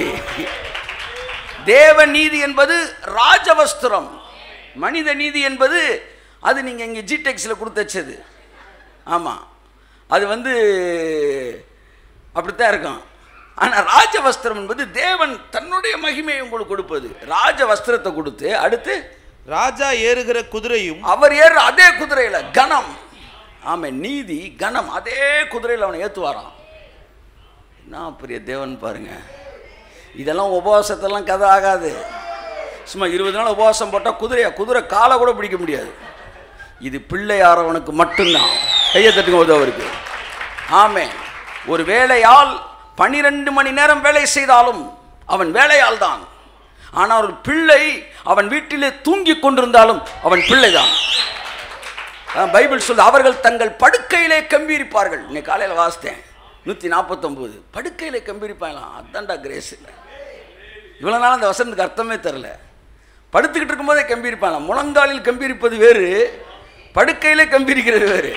தேவ நீதி என்பது ராஜவஸ்திரம் மனித நீதி என்பது அது நீங்கள் இங்கே ஜிடெக்ஸில் கொடுத்து வச்சது ஆமாம் அது வந்து அப்படித்தான் இருக்கும் ஆனால் ராஜவஸ்திரம் என்பது தேவன் தன்னுடைய மகிமையை உங்களுக்கு கொடுப்பது ராஜ வஸ்திரத்தை கொடுத்து அடுத்து ராஜா ஏறுகிற குதிரையும் அவர் ஏற அதே குதிரையில் கணம் ஆமாம் நீதி கணம் அதே குதிரையில் அவனை ஏற்றுவாராம் என்ன பெரிய தேவன் பாருங்க இதெல்லாம் உபவாசத்தெல்லாம் கதை ஆகாது சும்மா இருபது நாள் உபவாசம் போட்டால் குதிரையா குதிரை காலை கூட பிடிக்க முடியாது இது பிள்ளையாரவனுக்கு மட்டும்தான் கையை தட்டுங்க போது அவருக்கு ஆமே ஒரு வேலையால் பனிரெண்டு மணி நேரம் வேலை செய்தாலும் அவன் வேலையால் தான் ஆனால் ஒரு பிள்ளை அவன் வீட்டிலே தூங்கிக் கொண்டிருந்தாலும் அவன் பிள்ளைதான் அதான் பைபிள் சொல்லு அவர்கள் தங்கள் படுக்கையிலே கம்பீரிப்பார்கள் இன்னைக்கு காலையில் வாசித்தேன் நூற்றி நாற்பத்தொம்போது படுக்கையிலே கம்பீரிப்பாங்களாம் அதான்டா கிரேஸ் இவ்வளோ நாள் அந்த வசனத்துக்கு அர்த்தமே தெரில படுத்துக்கிட்டு இருக்கும்போதே கம்பீரிப்பாங்க முழங்காலில் கம்பீரிப்பது வேறு படுக்கையிலே கம்பீரிக்கிறது வேறு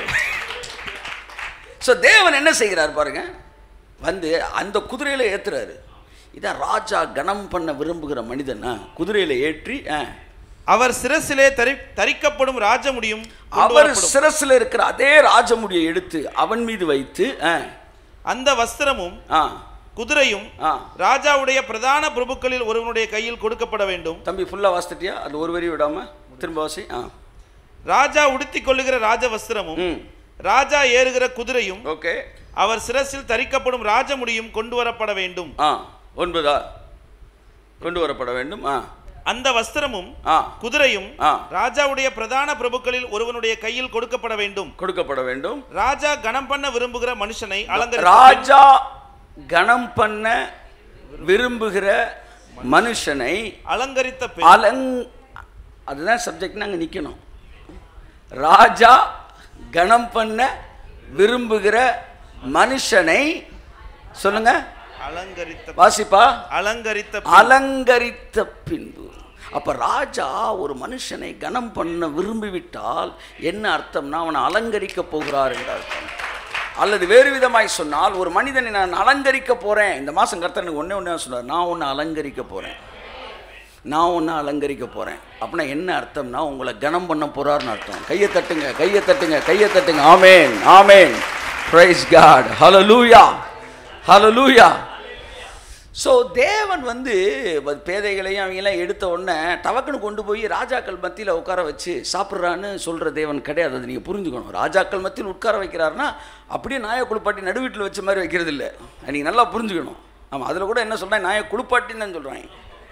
ஸோ தேவன் என்ன செய்கிறார் பாருங்க வந்து அந்த குதிரையில் ஏற்றுறாரு இதான் ராஜா கணம் பண்ண விரும்புகிற மனிதனா குதிரையில் ஏற்றி ஆ அவர் சிரசிலே தரி தரிக்கப்படும் ராஜமுடியும் கொண்டு அவர் வரப்படும். சிரசில் இருக்கிற அதே ராஜமுடியை எடுத்து அவன் மீது வைத்து ஆ, அந்த வஸ்திரமும் ஆ, குதிரையும் ஆ. ராஜாவுடைய பிரதான பிரபுக்களில் ஒருவனுடைய கையில் கொடுக்கப்பட வேண்டும் தம்பி ஃபுல்லாக வாசிட்டியா அது ஒரு வரி விடாம திரும்ப வாசி ஆ ராஜா உடுத்திக் கொள்ளுகிற ராஜ வஸ்திரமும் ம் ராஜா ஏறுகிற குதிரையும் ஓகே அவர் சிரசில் தரிக்கப்படும் ராஜமுடியும் கொண்டு வரப்பட வேண்டும் ஆ ஒன்பதா கொண்டு வரப்பட வேண்டும் ஆ அந்த வஸ்திரமும் ஆ குதிரையும் ஆ. ராஜாவுடைய பிரதான பிரபுக்களில் ஒருவனுடைய கையில் கொடுக்கப்பட வேண்டும் கொடுக்கப்பட வேண்டும் ராஜா கணம் பண்ண விரும்புகிற மனுஷனை அலங்கரி ராஜா கணம் பண்ண விரும்புகிற மனுஷனை அலங்கரித்த பெண் அலங் அதுதான் சப்ஜெக்ட் நாங்கள் நிற்கணும் ராஜா கணம் பண்ண விரும்புகிற மனுஷனை சொல்லுங்க அலங்கரித்த வாசிப்பா அலங்கரித்த பெண். அலங்கரித்த பின்பு அப்ப ராஜா ஒரு மனுஷனை கனம் பண்ண விரும்பிவிட்டால் என்ன அர்த்தம்னா அவனை அலங்கரிக்க போகிறார் என்ற அர்த்தம் அல்லது வேறு விதமாய் சொன்னால் ஒரு மனிதனை நான் அலங்கரிக்க போறேன் இந்த மாசம் கர்த்தர் எனக்கு ஒண்ணே ஒண்ணே சொன்னார் நான் உன்னை அலங்கரிக்க போறேன் நான் ஒன்று அலங்கரிக்க போகிறேன் அப்படின்னா என்ன அர்த்தம்னா உங்களை கனம் பண்ண போறாருன்னு அர்த்தம் கையை தட்டுங்க கையை தட்டுங்க கையை தட்டுங்க ஆமேன் ஆமேன் praise God hallelujah hallelujah so தேவன் வந்து வ- பேதைகளையும் அவங்கெல்லாம் எடுத்த உடனே டவக்குன்னு கொண்டு போய் ராஜாக்கள் மத்தியில் உட்கார வச்சு சாப்பிட்றான்னு சொல்கிற தேவன் கிடையாது அது நீங்கள் புரிஞ்சுக்கணும் ராஜாக்கள் மத்தியில் உட்கார வைக்கிறாருன்னா அப்படியே நாயை குளிப்பாட்டி நடுவீட்டில் வச்ச மாதிரி வைக்கிறது இல்லை நீங்கள் நல்லா புரிஞ்சுக்கணும் ஆமாம் அதில் கூட என்ன சொல்கிறேன் நாயை குளிப்பாட்டின்னு தான் சொல்கிறாங்க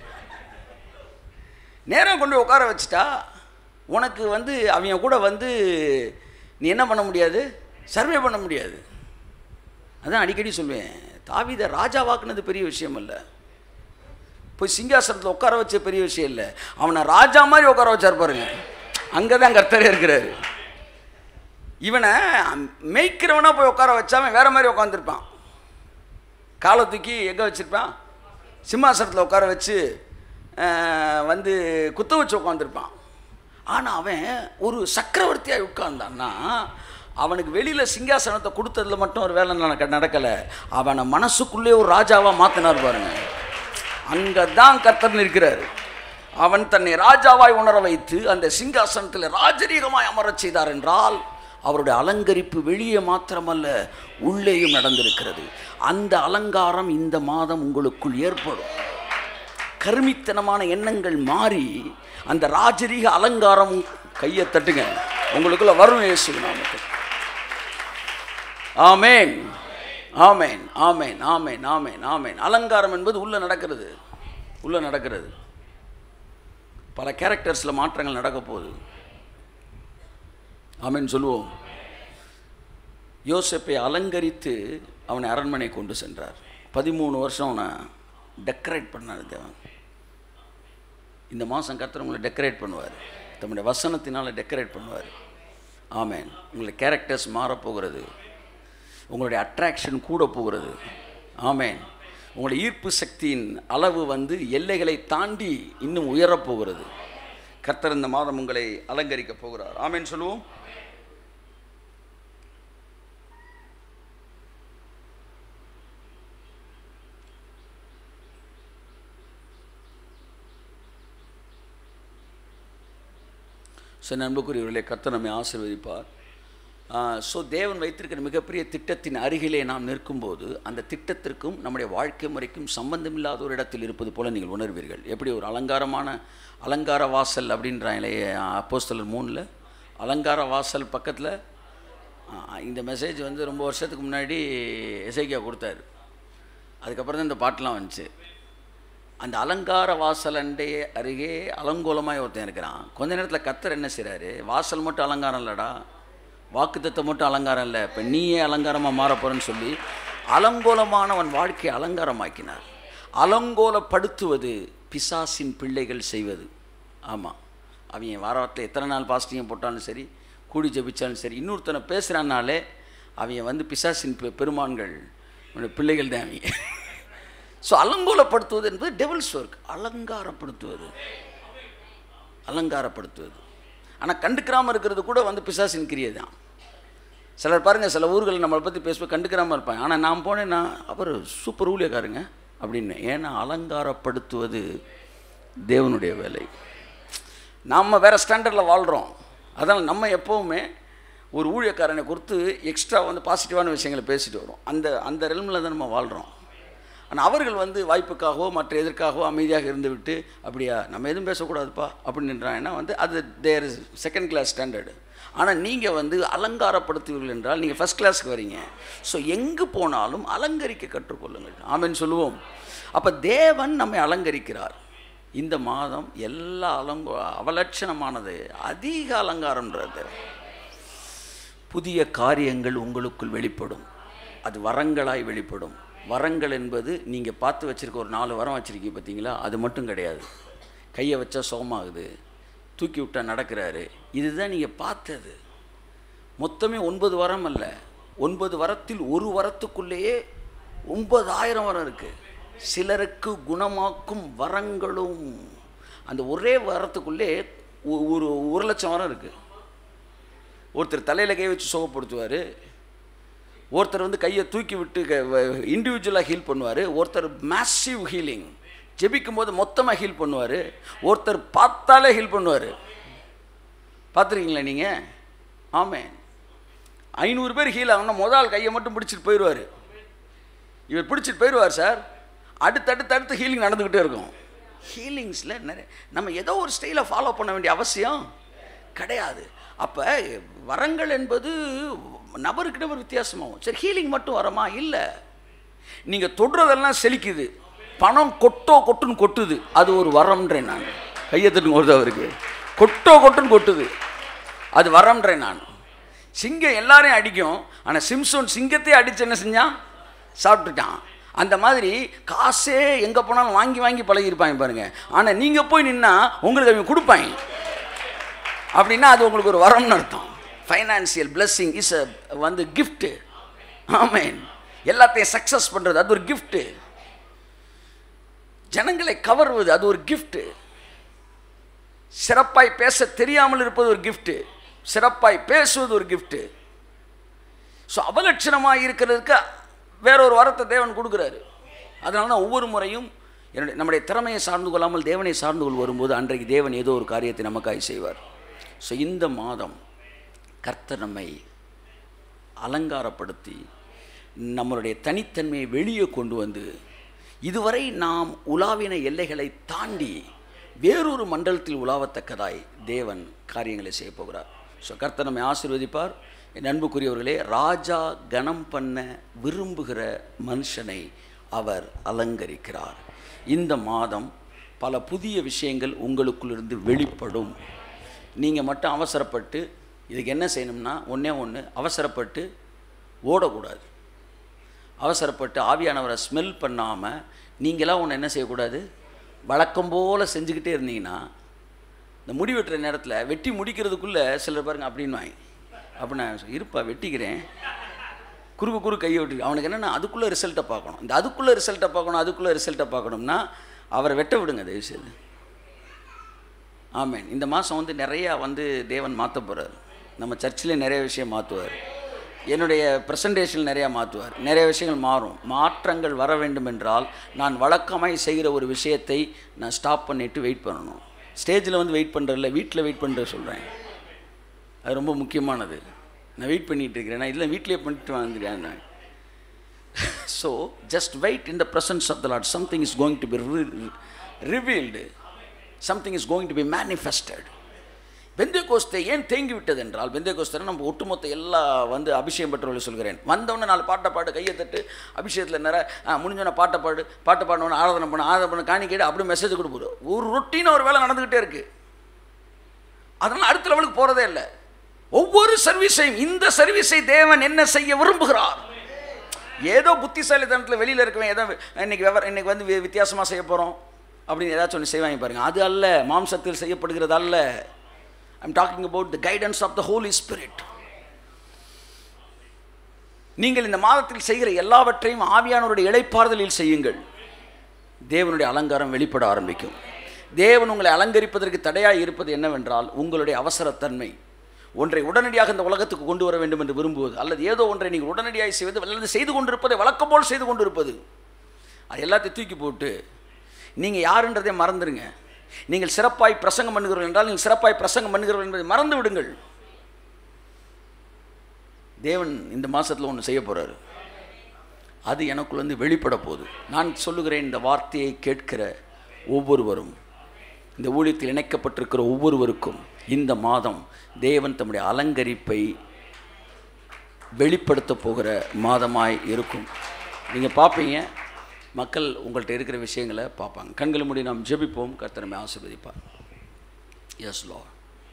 நேரம் கொண்டு போய் உட்கார வச்சுட்டா உனக்கு வந்து அவங்க கூட வந்து நீ என்ன பண்ண முடியாது சர்வே பண்ண முடியாது அதான் அடிக்கடி சொல்லுவேன் தாவீதை ராஜாவாக்குனது பெரிய விஷயம் இல்லை போய் சிங்காசனத்தில் உட்கார வச்ச பெரிய விஷயம் இல்லை அவனை ராஜா மாதிரி உட்கார வச்சார் பாருங்க அங்கே தான் கர்த்தரே இருக்கிறாரு இவனை மேய்க்கிறவனா போய் உட்கார வச்சா அவன் வேற மாதிரி உட்காந்துருப்பான் காலை தூக்கி எங்கே வச்சிருப்பான் சிம்மாசனத்தில் உட்கார வச்சு அஹ், வந்து குத்த வச்சு உட்காந்துருப்பான் ஆனால் அவன் ஒரு சக்கரவர்த்தியாக உட்கார்ந்தான்னா அவனுக்கு வெளியில் சிங்காசனத்தை கொடுத்ததுல மட்டும் ஒரு வேலை நடக்க நடக்கலை அவனை மனசுக்குள்ளே ஒரு ராஜாவாக மாற்றினார் பாருங்க அங்கே தான் கர்த்தர் இருக்கிறார் அவன் தன்னை ராஜாவாய் உணர வைத்து அந்த சிங்காசனத்தில் ராஜரீகமாய் அமரச் செய்தார் என்றால் அவருடைய அலங்கரிப்பு வெளியே மாத்திரமல்ல உள்ளேயும் நடந்திருக்கிறது அந்த அலங்காரம் இந்த மாதம் உங்களுக்குள் ஏற்படும் கருமித்தனமான எண்ணங்கள் மாறி அந்த ராஜரீக அலங்காரம் கையை தட்டுங்க உங்களுக்குள்ள வரும் இயேசு நாமத்தில் ஆமேன் ஆமேன் ஆமேன் ஆமேன் ஆமேன் ஆமேன் அலங்காரம் என்பது உள்ள நடக்கிறது உள்ள நடக்கிறது பல கேரக்டர்ஸில் மாற்றங்கள் நடக்க போகுது ஆமேன் சொல்லுவோம் யோசப்பை அலங்கரித்து அவனை அரண்மனை கொண்டு சென்றார் பதிமூணு வருஷம் அவனை டெக்கரேட் பண்ணார் தேவன் இந்த மாதம் கர்த்தர் உங்களை டெக்கரேட் பண்ணுவார் தம்முடைய வசனத்தினால் டெக்கரேட் பண்ணுவார் ஆமேன் உங்களுடைய கேரக்டர்ஸ் மாறப்போகிறது உங்களுடைய அட்ராக்ஷன் கூட போகிறது ஆமேன் உங்களுடைய ஈர்ப்பு சக்தியின் அளவு வந்து எல்லைகளை தாண்டி இன்னும் உயரப் போகிறது கர்த்தர் இந்த மாதம் உங்களை அலங்கரிக்க போகிறார் ஆமேன் சொல்லுவோம் ஸோ நண்புக்குரியவர்களே கர்த்தர் நம்மை ஆசீர்வதிப்பார் ஸோ தேவன் வைத்திருக்கிற மிகப்பெரிய திட்டத்தின் அருகிலே நாம் நிற்கும்போது அந்த திட்டத்திற்கும் நம்முடைய வாழ்க்கை முறைக்கும் சம்பந்தமில்லாத ஒரு இடத்தில் இருப்பது போல நீங்கள் உணர்வீர்கள் எப்படி ஒரு அலங்காரமான அலங்கார வாசல் அப்படின்றாங்களே அப்போஸ்தலர் மூணில் அலங்கார வாசல் பக்கத்தில் இந்த மெசேஜ் வந்து ரொம்ப வருஷத்துக்கு முன்னாடி எசைக்கியா கொடுத்தாரு அதுக்கப்புறம் தான் இந்த பாட்டெலாம் வந்துச்சு அந்த அலங்கார வாசல் அண்டே அருகே அலங்கோலமாய் ஒருத்தன் இருக்கிறான் கொஞ்ச நேரத்தில் கத்தர் என்ன செய்கிறாரு வாசல் மட்டும் அலங்காரம் இல்லைடா வாக்குத்தத்தை மட்டும் அலங்காரம் இல்லை இப்போ நீயே அலங்காரமாக மாறப்போறேன்னு சொல்லி அலங்கோலமானவன் வாழ்க்கையை அலங்காரமாக்கினார் அலங்கோலப்படுத்துவது பிசாசின் பிள்ளைகள் செய்வது ஆமாம் அவங்க வாரத்தில் எத்தனை நாள் பாஸ்டிங்கம் போட்டாலும் சரி கூடி ஜெபிச்சாலும் சரி இன்னொருத்தனை பேசுகிறானாலே அவங்க வந்து பிசாசின் பெ- பெருமான்கள் இவனுடைய பிள்ளைகள் தான் அவங்க ஸோ அலங்கோலப்படுத்துவது என்பது டெவல்ஸ் ஒர்க் அலங்காரப்படுத்துவது அலங்காரப்படுத்துவது ஆனால் கண்டுக்கிறாமல் இருக்கிறது கூட வந்து பிசாசின் கிரியை தான் சிலர் பாருங்கள் சில ஊர்களில் நம்மளை பற்றி பேசுவோம் கண்டுக்கிறாமல் இருப்பாங்க ஆனால் நான் போனேன்னா அவர் சூப்பர் ஊழியக்காரங்க அப்படின்னு ஏன்னா அலங்காரப்படுத்துவது தேவனுடைய வேலை நாம் வேறு ஸ்டாண்டர்டில் வாழ்கிறோம் அதனால் நம்ம எப்போவுமே ஒரு ஊழியக்காரனை குறித்து எக்ஸ்ட்ரா வந்து பாசிட்டிவான விஷயங்களை பேசிட்டு வரோம் அந்த அந்த ரெல்மில் தான் நம்ம வாழ்கிறோம் ஆனால் அவர்கள் வந்து வாய்ப்புக்காகவோ மற்ற எதற்காகவோ அமைதியாக இருந்துவிட்டு அப்படியா நம்ம எதுவும் பேசக்கூடாதுப்பா அப்படின்றாங்கன்னா வந்து அது there is second class standard ஆனால் நீங்கள் வந்து அலங்காரப்படுத்துவீர்கள் என்றால் நீங்கள் ஃபஸ்ட் கிளாஸ்க்கு வரீங்க ஸோ எங்கு போனாலும் அலங்கரிக்க கற்றுக்கொள்ளுங்கள் ஆமென் சொல்லுவோம் அப்போ தேவன் நம்மை அலங்கரிக்கிறார் இந்த மாதம் எல்லா அலங்கோ அவலட்சணமானது அதிக அலங்காரம்ன்றது தேவன் புதிய காரியங்கள் உங்களுக்குள் வெளிப்படும் அது வரங்களாய் வெளிப்படும் வரங்கள் என்பது நீங்கள் பார்த்து வச்சிருக்க ஒரு நாலு வரம் வச்சுருக்கீங்க பார்த்தீங்களா அது மட்டும் கிடையாது கையை வச்சா சுகமாகுது தூக்கி விட்டா நடக்கிறாரு இதுதான் நீங்கள் பார்த்தது மொத்தமே ஒன்பது வரம் அல்ல ஒன்பது வரத்தில் ஒரு வரத்துக்குள்ளேயே ஒன்பதாயிரம் வரம் இருக்குது சிலருக்கு குணமாக்கும் வரங்களும் அந்த ஒரே வரத்துக்குள்ளே ஒ- ஒரு ஒரு லட்சம் வரம் இருக்குது ஒருத்தர் தலையில் கை வச்சு சுகப்படுத்துவார் ஒருத்தர் வந்து கையை தூக்கி விட்டு இண்டிவிஜுவலாக ஹீல் பண்ணுவார் ஒருத்தர் மேசிவ் ஹீலிங் ஜெபிக்கும் போது மொத்தமாக ஹீல் பண்ணுவார் ஒருத்தர் பார்த்தாலே ஹீல் பண்ணுவார் பார்த்துருக்கீங்களா நீங்கள் ஆமே ஐநூறு பேர் ஹீல் ஆகணும் முதல் ஆள் கையை மட்டும் பிடிச்சிட்டு போயிடுவார் இவர் பிடிச்சிட்டு போயிடுவார் சார் அடுத்தடுத்து அடுத்து ஹீலிங் நடந்துக்கிட்டே இருக்கும் ஹீலிங்ஸில் நிறைய நம்ம ஏதோ ஒரு ஸ்டைலை ஃபாலோ பண்ண வேண்டிய அவசியம் கிடையாது அப்போ வரங்கள் என்பது நபருக்கு நபர் வித்தியாசமாகும் சரி ஹீலிங் மட்டும் வரமா இல்லை நீங்கள் தொடுறதெல்லாம் செழிக்குது பணம் கொட்டோ கொட்டுன்னு கொட்டுது அது ஒரு வரம்ன்றேன் நான் கையெழுத்துட்டு வருது அவருக்கு கொட்டோ கொட்டுன்னு கொட்டுது அது வரம்ன்றேன் நான் சிங்கம் எல்லாரையும் அடிக்கும் ஆனால் சிம்சோன் சிங்கத்தையே அடிச்சு என்ன செஞ்சான் சாப்பிட்டுட்டான் அந்த மாதிரி காசே எங்கே போனாலும் வாங்கி வாங்கி பழகியிருப்பாங்க பாருங்க ஆனால் நீங்கள் போய் நின்னா உங்களுக்கு அவங்க கொடுப்பாங்க அப்படின்னா அது உங்களுக்கு ஒரு வரம்னு அர்த்தம் ஃபைனான்சியல் பிளெஸ்ஸிங் இஸ் அ வந்து கிஃப்ட்டு ஆமேன் எல்லாத்தையும் சக்ஸஸ் பண்ணுறது அது ஒரு கிஃப்ட்டு ஜனங்களை கவர்வது அது ஒரு கிஃப்ட்டு சிறப்பாய் பேச தெரியாமல் இருப்பது ஒரு கிஃப்ட்டு சிறப்பாய் பேசுவது ஒரு கிஃப்ட்டு ஸோ அவலட்சணமாக இருக்கிறதுக்கு வேற ஒரு வரத்தை தேவன் கொடுக்குறாரு அதனால தான் ஒவ்வொரு முறையும் என்னுடைய நம்முடைய திறமையை சார்ந்து கொள்ளாமல் தேவனை சார்ந்து கொள் வரும்போது அன்றைக்கு தேவன் ஏதோ ஒரு காரியத்தை நமக்காய் செய்வார் ஸோ இந்த மாதம் கர்த்தர் நம்மை அலங்காரப்படுத்தி நம்மளுடைய தனித்தன்மையை வெளியே கொண்டு வந்து இதுவரை நாம் உலாவின எல்லைகளை தாண்டி வேறொரு மண்டலத்தில் உலாவத்தக்கதாய் தேவன் காரியங்களை செய்ய போகிறார் ஸோ கர்த்தர் நம்மை ஆசீர்வதிப்பார் என் அன்புக்குரியவர்களே ராஜா கனம் பண்ண விரும்புகிற மனுஷனை அவர் அலங்கரிக்கிறார் இந்த மாதம் பல புதிய விஷயங்கள் உங்களுக்குள்ளிருந்து வெளிப்படும் நீங்கள் மட்டும் அவசரப்பட்டு இதுக்கு என்ன செய்யணும்னா ஒன்றே ஒன்று அவசரப்பட்டு ஓடக்கூடாது அவசரப்பட்டு ஆவியானவரை ஸ்மெல் பண்ணாமல் நீங்களாம் ஒன்று என்ன செய்யக்கூடாது வழக்கம் போல் செஞ்சுக்கிட்டே இருந்தீங்கன்னா இந்த முடி வெட்டுற நேரத்தில் வெட்டி முடிக்கிறதுக்குள்ளே சிலர் பாருங்க அப்படின்வாங்க அப்போ நான் சொ- இருப்பா வெட்டிக்கிறேன் குறுக்கு குறு கையை விட்டு அவனுக்கு என்னென்னா அதுக்குள்ளே ரிசல்ட்டை பார்க்கணும் இந்த அதுக்குள்ளே ரிசல்ட்டை பார்க்கணும் அதுக்குள்ளே ரிசல்ட்டை பார்க்கணும்னா அவரை வெட்ட விடுங்க தயவு செய்து ஆமென் இந்த மாதம் வந்து நிறையா வந்து தேவன் மாற்ற போகிறார் நம்ம சர்ச்சில் நிறைய விஷயம் மாற்றுவார் என்னுடைய ப்ரெசன்டேஷன் நிறையா மாற்றுவார் நிறைய விஷயங்கள் மாறும் மாற்றங்கள் வர வேண்டும் என்றால் நான் வழக்கமாய் செய்கிற ஒரு விஷயத்தை நான் ஸ்டாப் பண்ணிவிட்டு வெயிட் பண்ணணும் ஸ்டேஜில் வந்து வெயிட் பண்ணுறதில்ல வீட்டில் வெயிட் பண்ணுற சொல்கிறேன் அது ரொம்ப முக்கியமானது நான் வெயிட் பண்ணிட்டு இருக்கிறேன் நான் இல்லை வீட்டிலே பண்ணிட்டு வந்துட்டேன் நான் so just wait in the presence of the Lord something is going to be revealed something is going to be manifested பெந்தே கோஸ்தை ஏன் தேங்கி விட்டது என்றால் பெந்தே கோஸ்தை நம்ம ஒட்டுமொத்த எல்லா வந்து அபிஷேகம் பெற்றவர்களை சொல்கிறேன் வந்தவொடனே நாலு பாட்டை பாடு கையை தட்டு அபிஷேகத்தில் நிறைய முடிஞ்சோடனே பாட்டை பாடு பாட்டை பாடணுன்னு ஆராதனை பண்ண ஆராதனை பண்ண காணி கேட்டு அப்படி மெசேஜ் கொடுப்பாரு ஒரு ரொட்டீனாக ஒரு வேலை நடந்துக்கிட்டே இருக்குது அதனால் அடுத்த லெவலுக்கு போகிறதே இல்லை ஒவ்வொரு சர்வீஸையும் இந்த சர்வீஸை தேவன் என்ன செய்ய விரும்புகிறார் ஏதோ புத்திசாலித்தனத்தில் வெளியில் இருக்கவன் ஏதோ இன்னைக்கு விவரம் இன்னைக்கு வந்து வி- வித்தியாசமா செய்ய போகிறோம் அப்படின்னு ஏதாச்சும் ஒன்று செய்வாங்க பாருங்க அது அல்ல மாம்சத்தில் செய்யப்படுகிறது அல்ல I'm talking about the guidance of the Holy Spirit நீங்கள் இந்த மாதத்தில் செய்கிற எல்லாவற்றையும் ஆவியானவருடைய இளைப்பாறுதலில் செய்யுங்கள் தேவனுடைய அலங்காரம் வெளிப்பட ஆரம்பிக்கும் தேவன் உங்களை அலங்கரிப்பதற்கு தடையாக இருப்பது என்னவென்றால் உங்களுடைய அவசரத்தன்மை ஒன்றை உடனடியாக இந்த உலகத்துக்கு கொண்டு வர வேண்டும் என்று விரும்புவது அல்லது ஏதோ ஒன்றை நீங்கள் உடனடியாக செய்வது அல்லது செய்து கொண்டிருப்பதை வழக்கம் போல் செய்து கொண்டிருப்பது அது எல்லாத்தையும் தூக்கி போட்டு நீங்கள் யாருன்றதை மறந்துடுங்க நீங்கள் சிறப்பாய் பிரசங்கம் பண்ணுகிறீர்கள் என்றால் நீங்கள் சிறப்பாய் பிரசங்கம் பண்ணுகிறீர்கள் என்பதை மறந்து விடுங்கள் தேவன் இந்த மாசத்துல ஒன்று செய்ய போறாரு அது எனக்குள்ள வந்து வெளிப்பட போகுது நான் சொல்லுகிறேன் இந்த வார்த்தையை கேட்கிற ஒவ்வொருவரும் இந்த ஊழியத்தில் இணைக்கப்பட்டிருக்கிற ஒவ்வொருவருக்கும் இந்த மாதம் தேவன் தம்முடைய அலங்கரிப்பை வெளிப்படுத்த போகிற மாதமாய் இருக்கும் நீங்கள் பார்ப்பீங்க மக்கள் உங்கள்கிட்ட இருக்கிற விஷயங்களை பார்ப்பாங்க கண்களை மூடி நாம் ஜெபிப்போம் கர்த்தரமை ஆசீர்வதிப்பார் எஸ் லா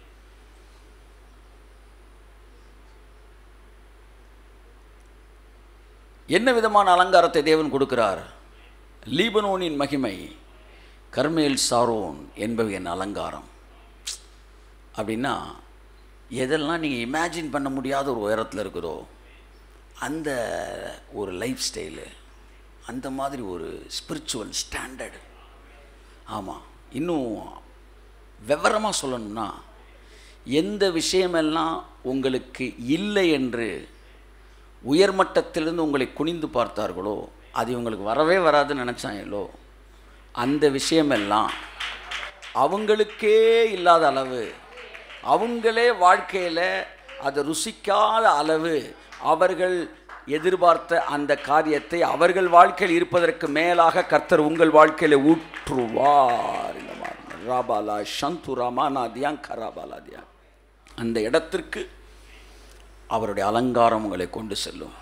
என்ன விதமான அலங்காரத்தை தேவன் கொடுக்கிறார் லீபனோனின் மகிமை கர்மேல் சாரோன் என்பவை என் அலங்காரம் அப்படின்னா எதெல்லாம் நீங்கள் இமேஜின் பண்ண முடியாத ஒரு உயரத்தில் இருக்குதோ அந்த ஒரு லைஃப் ஸ்டைலு அந்த மாதிரி ஒரு ஸ்பிரிச்சுவல் ஸ்டாண்டர்டு ஆமாம் இன்னும் விவரமாக சொல்லணும்னா எந்த விஷயமெல்லாம் உங்களுக்கு இல்லை என்று உயர்மட்டத்திலிருந்து உங்களை குனிந்து பார்த்தார்களோ அது உங்களுக்கு வரவே வராதுன்னு நினச்சாங்களோ அந்த விஷயமெல்லாம் அவங்களுக்கே இல்லாத அளவு அவங்களே வாழ்க்கையில் அதை ருசிக்காத அளவு அவர்கள் எதிர்பார்த்த அந்த காரியத்தை அவர்கள் வாழ்க்கையில் இருப்பதற்கு மேலாக கர்த்தர் உங்கள் வாழ்க்கையில் ஊற்றுவார் இந்த மாதிரி ராபாலா சந்து ராமானாதியா கராபாலாதியா அந்த இடத்திற்கு அவருடைய அலங்காரம் உங்களை கொண்டு செல்லும்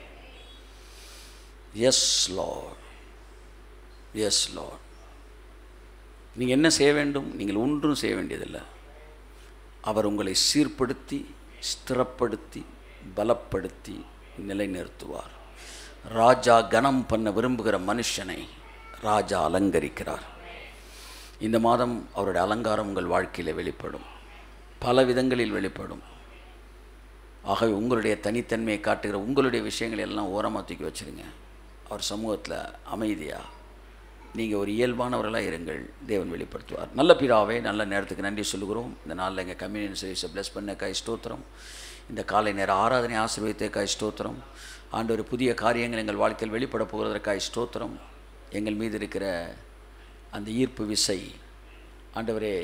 எஸ் லார்ட் எஸ் லார்ட் நீங்கள் என்ன செய்ய வேண்டும் நீங்கள் ஒன்றும் செய்ய வேண்டியதில்லை அவர் உங்களை சீர்படுத்தி ஸ்திரப்படுத்தி பலப்படுத்தி நிலைநிறுத்துவார் ராஜா கனம் பண்ண விரும்புகிற மனுஷனை ராஜா அலங்கரிக்கிறார் இந்த மாதம் அவருடைய அலங்காரம் உங்கள் வாழ்க்கையில் வெளிப்படும் பல விதங்களில் வெளிப்படும் ஆகவே உங்களுடைய தனித்தன்மையை காட்டுகிற உங்களுடைய விஷயங்களை எல்லாம் ஓரமாக தூக்கி வச்சுருங்க அவர் சமூகத்தில் அமைதியாக நீங்கள் ஒரு இயல்பானவர்களாக இருங்கள் தேவன் வெளிப்படுத்துவார் நல்ல பிதாவே நல்ல நேரத்துக்கு நன்றி சொல்லுகிறோம் இந்த நாளில் எங்கள் கம்யூனியன் சர்வீஸை ப்ளஸ் பண்ணக்காய் ஸ்தோத்திரம் இந்த காலை நேர ஆராதனை ஆசீர்வதித்தக்காய் ஸ்தோத்திரம் ஆண்டு ஒரு புதிய காரியங்கள் எங்கள் வாழ்க்கையில் வெளிப்பட போகிறதற்காய் ஸ்தோத்திரம் எங்கள் மீது இருக்கிற அந்த ஈர்ப்பு விசை ஆண்டவரே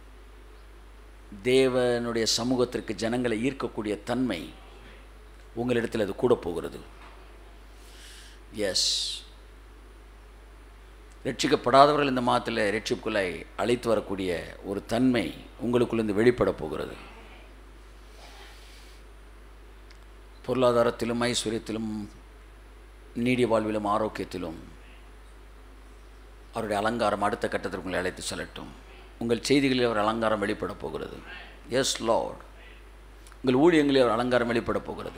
தேவனுடைய சமூகத்திற்கு ஜனங்களை ஈர்க்கக்கூடிய தன்மை உங்களிடத்தில் அது கூட போகிறது எஸ் ரட்சிக்கப்படாதவர்கள் இந்த மாதத்தில் ரட்சிப்புக்குள்ளே அழைத்து வரக்கூடிய ஒரு தன்மை உங்களுக்குள்ளேருந்து வெளிப்பட போகிறது பொருளாதாரத்திலும் ஐஸ்வர்யத்திலும் நீடிய வாழ்விலும் ஆரோக்கியத்திலும் அவருடைய அலங்காரம் அடுத்த கட்டத்திற்கு உங்களை அழைத்து செல்லட்டும் உங்கள் செய்திகளில் அவர் அலங்காரம் வெளிப்பட போகிறது எஸ் லார்ட் உங்கள் ஊழியங்களில் அவர் அலங்காரம் வெளிப்பட போகிறது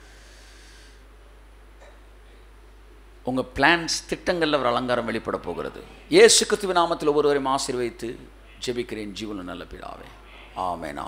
உங்கள் பிளான்ஸ் திட்டங்களில் அவர் அலங்காரம் வெளிப்பட போகிறது இயேசு கிறிஸ்துவின் நாமத்தில் ஒருவரையும் ஆசீர்வதித்து ஜெபிக்கிறேன் ஜீவன நல்ல பிதாவே ஆமென்